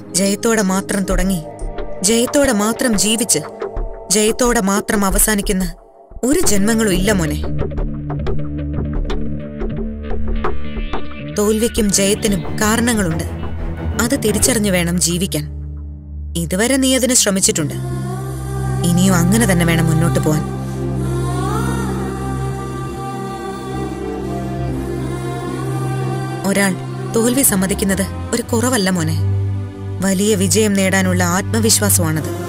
ജയത്തോടെ മാത്രം തുടങ്ങി ജയത്തോടെ മാത്രം ജീവിച്ച് ജയത്തോടെ മാത്രം അവസാനിക്കുന്ന ഒരു ജന്മങ്ങളും ഇല്ല മോനെ തോൽവിക്കും ജയത്തിനും കാരണങ്ങളുണ്ട് അത് തിരിച്ചറിഞ്ഞു വേണം ജീവിക്കാൻ ഇതുവരെ നീ അതിന് ശ്രമിച്ചിട്ടുണ്ട് ഇനിയും അങ്ങനെ തന്നെ വേണം മുന്നോട്ട് പോവാൻ ഒരാൾ തോൽവി സമ്മതിക്കുന്നത് ഒരു കുറവല്ല മോനെ വലിയ വിജയം നേടാനുള്ള ആത്മവിശ്വാസമാണത്